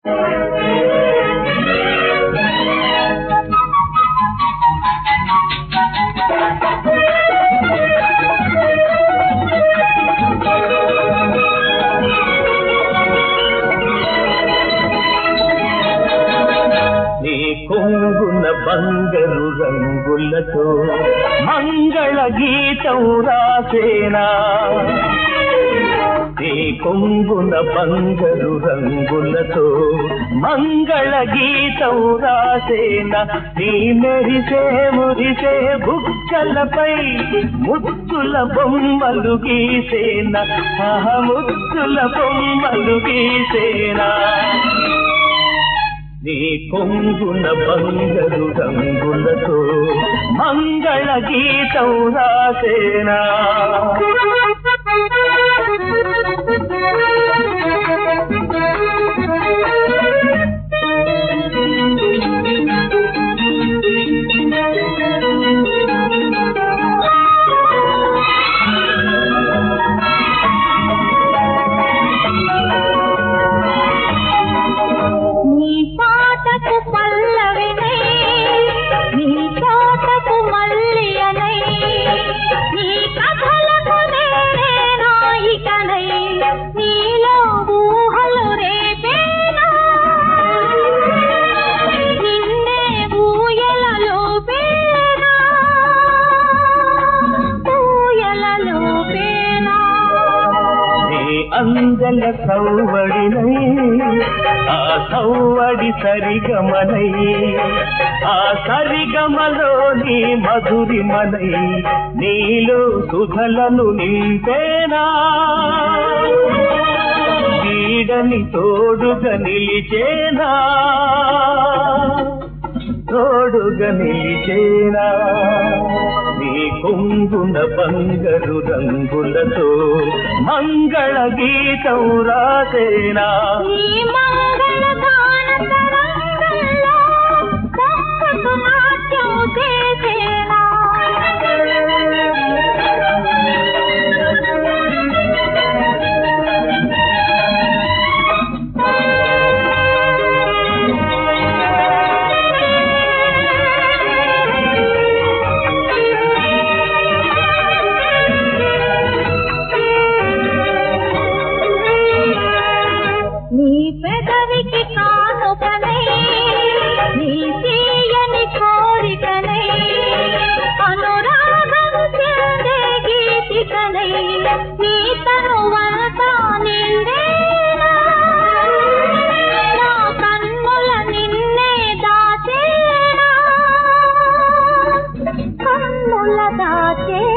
నీ కొంగున బంగారు రంగులతో మంగళ గీతం రాసేనా నీ కొంగున బంగారు రంగులతో మంగళ గీతం రాసేనా నీ మెరిసే మురిసే బుక్కలపై ముత్తుల బొమ్మలు గీసేనా ఆహ ముత్తుల బొమ్మలు గీసేనా నీ కొంగున బంగారు రంగులతో మంగళ గీతం రాసేనా నీ పాటకు పల్లవినై నీ తోటకు మల్లియనై నీ కథలకు నేనే నాయికనై నీలో ఊహలు రేపేనా నిన్నే ఊయలలో పేనా ఊయలలో పేనా నీ అందల సౌవడినై ఆ సౌవడి సరిగమనై ఆ సరిగమలో నీ మధురిమనై నీలో సుధలను నింపేనా వీడని తోడుగా నిలిచేనా తోడుగా నిలిచేనా నీ కొంగున బంగారు రంగులతో మంగళ గీతం రాసేనా ఈ మంగళ గాన తరంగంలో తప్పకు నాట్యం చేసేనా నీ పెదవికి కానుకనై నీ తీయని కోరికనై అనురాగం చెందే గీతికనై నీ తనువంతా నిండేనా నా కన్నుల నిన్నే దాచేనా కన్నుల దాచేనా